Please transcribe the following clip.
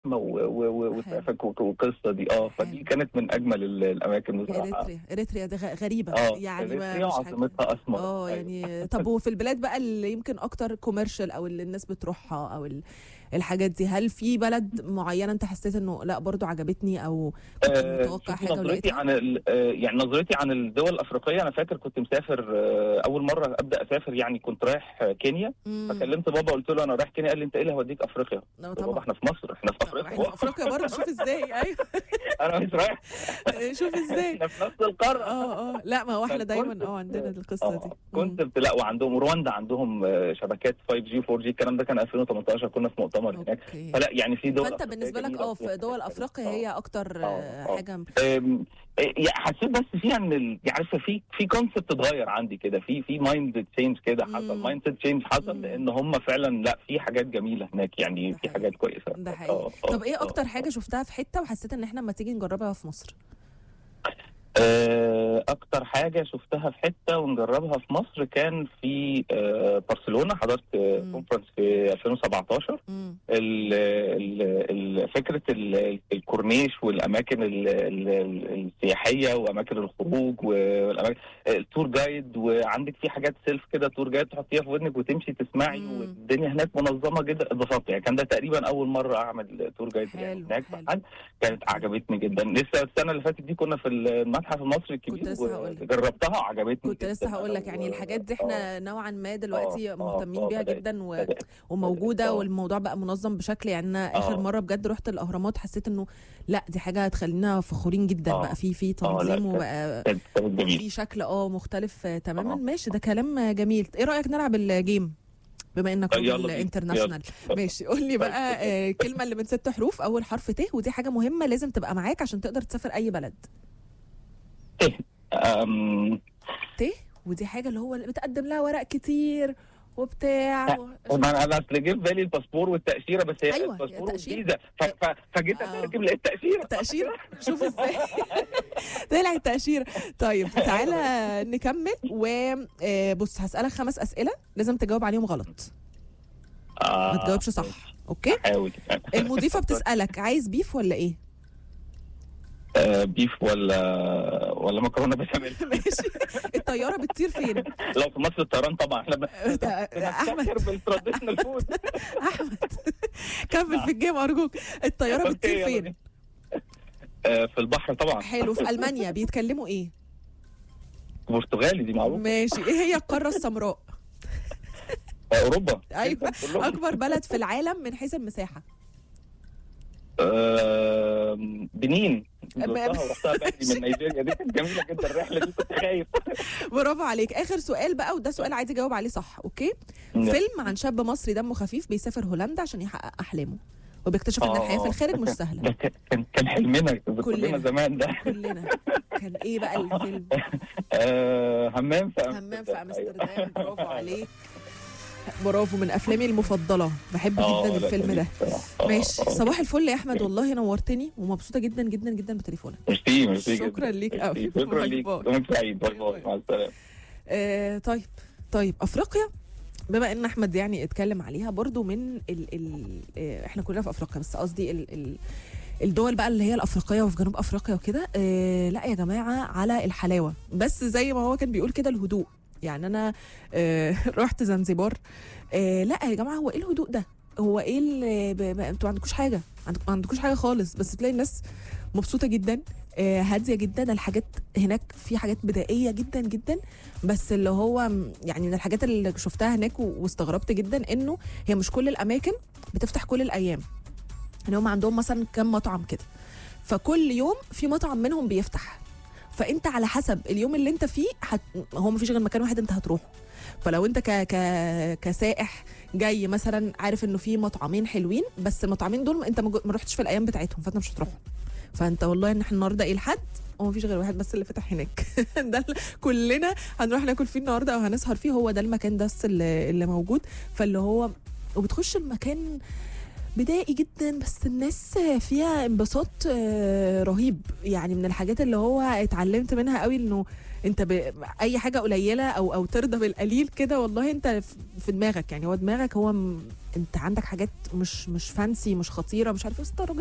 زحمه و- و- و- وترافيك وك- والقصه دي اه فدي حلو. كانت من اجمل ال- الاماكن بصراحه اريتريا اريتريا دي غ- غريبه اه يعني ما اريتريا مش حاجة- وعاصمتها اسمر اه أيوة. يعني طب وفي البلاد بقى اللي يمكن اكتر كوميرشال او اللي الناس بتروحها او ال- الحاجات دي هل في بلد معينه انت حسيت انه لا برضو عجبتني او كنت آه، متوقع شوفي حاجه نظرتي ولقيتها عن ال- آه، يعني نظرتي عن الدول الافريقيه انا فاكر كنت مسافر آه، اول مره ابدا اسافر يعني كنت رايح آه، كينيا مم. فكلمت بابا قلت له انا رايح كينيا قال لي انت ايه اللي هوديك افريقيا لا قلت له طبعا بابا احنا في مصر احنا في طب احنا في افريقيا افريقيا برضه شوف ازاي ايوه انا مش رايح شوف ازاي احنا في نفس القاره اه اه لا ما هو احنا فكنت- دايما اه عندنا القصه آه، دي كنت مم. بت- لا وعندهم رواندا عندهم آه، شبكات 5 جي 4 جي الكلام ده كان 2018 كنا في مؤتمر هناك اوكي فلا يعني في دول فانت أفريقية بالنسبه لك جميلة اه وفيها في دول حاجات افريقيا حلوة. هي اكتر آه، آه، آه. حاجه أم، يعني حسيت بس فيها ان ال- يعني عارفه في في كونسبت اتغير عندي كده في في مايند تشينج كده حصل مم. مايند سيت تشينج حصل مم. لان هم فعلا لا في حاجات جميله هناك يعني ده في حقيقي. حاجات كويسه ده آه، حقيقي آه، طب ايه آه. اكتر حاجه شفتها في حته وحسيت ان احنا لما تيجي نجربها في مصر آه، اكتر حاجه شفتها في حته ونجربها في مصر كان في آه، برشلونه حضرت مم. كونفرنس في 2017 امم ال- ال- ال- فكره ال- الكورنيش والاماكن ال- ال- السياحيه واماكن الخروج والاماكن التور جايد وعندك في حاجات سيلف كده تور جايد تحطيها في ودنك وتمشي تسمعي مم. والدنيا هناك منظمه جدا اتبسطت يعني كان ده تقريبا اول مره اعمل تور جايد يعني حلو، هناك حلو. حد كانت عجبتني جدا لسه السنه اللي فاتت دي كنا في المتحف المصري الكبير لسه هقول لك. وجربتها وعجبتني كنت لسه جداً. هقول لك يعني و- الحاجات دي احنا نوعا ما دلوقتي آه، مهتمين آه، بيها بدأت- جدا و... بدأت. وموجوده آه. والموضوع بقى منظم بشكل يعني انا اخر آه. مره بجد رحت الاهرامات حسيت انه لا دي حاجه هتخلينا فخورين جدا آه. بقى في في لا، تنظيم كانت- وبقى كانت كانت جميله في شكل اه مختلف آه، تماما آه. ماشي ده كلام آه، جميل ايه رايك نلعب الجيم بما انك آه، يلا راجل بينا. انترناشونال ماشي قول لي بقى آه، كلمه اللي من ست حروف اول حرف ت ودي حاجه مهمه لازم تبقى معاك عشان تقدر تسافر اي بلد أم، ت ودي حاجه اللي هو اللي بتقدم لها ورق كتير وبتاع و... ما انا انا اصل جه في بالي الباسبور والتاشيره بس هي أيوة، الباسبور يا تأشيرة. والفيزا ف- ف- فجيت آه. اترجم لقيت تاشيره تأشيرة شوف ازاي طلع التأشيرة طيب تعالى نكمل وبص هسألك خمس أسئلة لازم تجاوب عليهم غلط آه، ما تجاوبش صح اوكي حاول المضيفة بتسألك عايز بيف ولا ايه آه، بيف ولا ولا مكرونه بشاميل ماشي الطيارة بتطير فين لو في مصر الطيران طبعا احنا احمد بنفتخر بالتراديشنال فود احمد كمل في الجيم ارجوك الطيارة أوكي، بتطير يلا فين بينا. آه، في البحر طبعا حلو في المانيا بيتكلموا ايه برتغالي دي معروفه ماشي ايه هي القارة السمراء آه، اوروبا ايوه كلهم. اكبر بلد في العالم من حيث المساحة آه، بنين ب- زرتها ورحتها بدري من نيجيريا دي كانت جميله جدا الرحله دي كنت خايف برافو عليك اخر سؤال بقى وده سؤال عايز اجاوب عليه صح اوكي فيلم عن شاب مصري دمه خفيف بيسافر هولندا عشان يحقق احلامه وبيكتشف ان آه. الحياه في الخارج مش سهله ده كان- كان كان حلمنا كلنا. كلنا زمان ده كلنا كان ايه بقى الفيلم آه، همام في همام في امستردام برافو عليك برافو من افلامي المفضله بحب جدا الفيلم ده ماشي صباح الفل يا احمد والله نورتني ومبسوطه جدا جدا جدا بتليفونك ميرسي ميرسي جداً. شكراً ليك أوي. ميرسي. شكرا باي ليك باي. يومك سعيد باي باي باي مع السلامه آه طيب طيب افريقيا بما ان احمد يعني اتكلم عليها برضو من ال ال آه احنا كلنا في افريقيا بس قصدي ال ال الدول بقى اللي هي الافريقيه وفي جنوب افريقيا وكده آه لا يا جماعه على الحلاوه بس زي ما هو كان بيقول كده الهدوء يعني انا آه رحت زنزبار آه لا يا جماعه هو ايه الهدوء ده هو ايه اللي ب- ب- انتوا ما عندكوش حاجه عندك- ما عندكوش حاجه خالص بس تلاقي الناس مبسوطه جدا آه، هاديه جدا الحاجات هناك في حاجات بدائيه جدا جدا بس اللي هو م- يعني من الحاجات اللي شفتها هناك و- واستغربت جدا انه هي مش كل الاماكن بتفتح كل الايام يعني هم عندهم مثلا كام مطعم كده فكل يوم في مطعم منهم بيفتح فانت على حسب اليوم اللي انت فيه حت... هو مفيش غير مكان واحد انت هتروحه فلو انت ك... ك... كسائح جاي مثلا عارف انه في مطعمين حلوين بس المطعمين دول انت ما جو- ما رحتش في الايام بتاعتهم فانت مش هتروحهم فانت والله ان احنا النهارده ايه الحد ومفيش غير واحد بس اللي فتح هناك ده اللي كلنا هنروح ناكل فيه النهارده او هنسهر فيه هو ده المكان ده بس اللي, اللي موجود فاللي هو وبتخش المكان بدائي جدا بس الناس فيها انبساط آه، رهيب يعني من الحاجات اللي هو اتعلمت منها قوي انه انت ب... اي حاجه قليله او او ترضى بالقليل كده والله انت في- في دماغك يعني هو دماغك هو م... انت عندك حاجات مش مش فانسي مش خطيره مش عارف ايه بس انت راجل